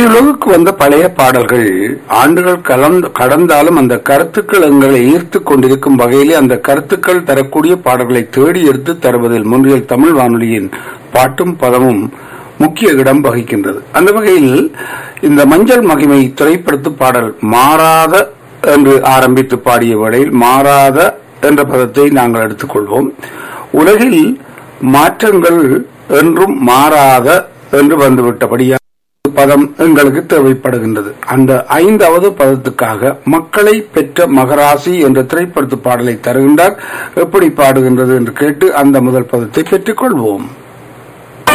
திரையுலகுக்கு வந்த பழைய பாடல்கள் ஆண்டுகள் கலந்து கடந்தாலும் அந்த கருத்துக்கள் எங்களை ஈர்த்து கொண்டிருக்கும் வகையிலே அந்த கருத்துக்கள் தரக்கூடிய பாடல்களை தேடி எடுத்து தருவதில் முன்றியல் தமிழ் வானொலியின் பாட்டும் பதமும் முக்கிய இடம் வகிக்கின்றது அந்த வகையில் இந்த மஞ்சள் மகிமை திரைப்படத்து பாடல் மாறாத என்று ஆரம்பித்து பாடிய வேளையில் மாறாத என்ற பதத்தை நாங்கள் எடுத்துக்கொள்வோம் உலகில் மாற்றங்கள் என்றும் மாறாத என்று வந்துவிட்டபடியா பதம் எங்களுக்கு தேவைப்படுகின்றது அந்த ஐந்தாவது பதத்துக்காக மக்களை பெற்ற மகராசி என்ற திரைப்படத்து பாடலை தருகின்றார் எப்படி பாடுகின்றது என்று கேட்டு அந்த முதல் பதத்தை பெற்றுக் கொள்வோம்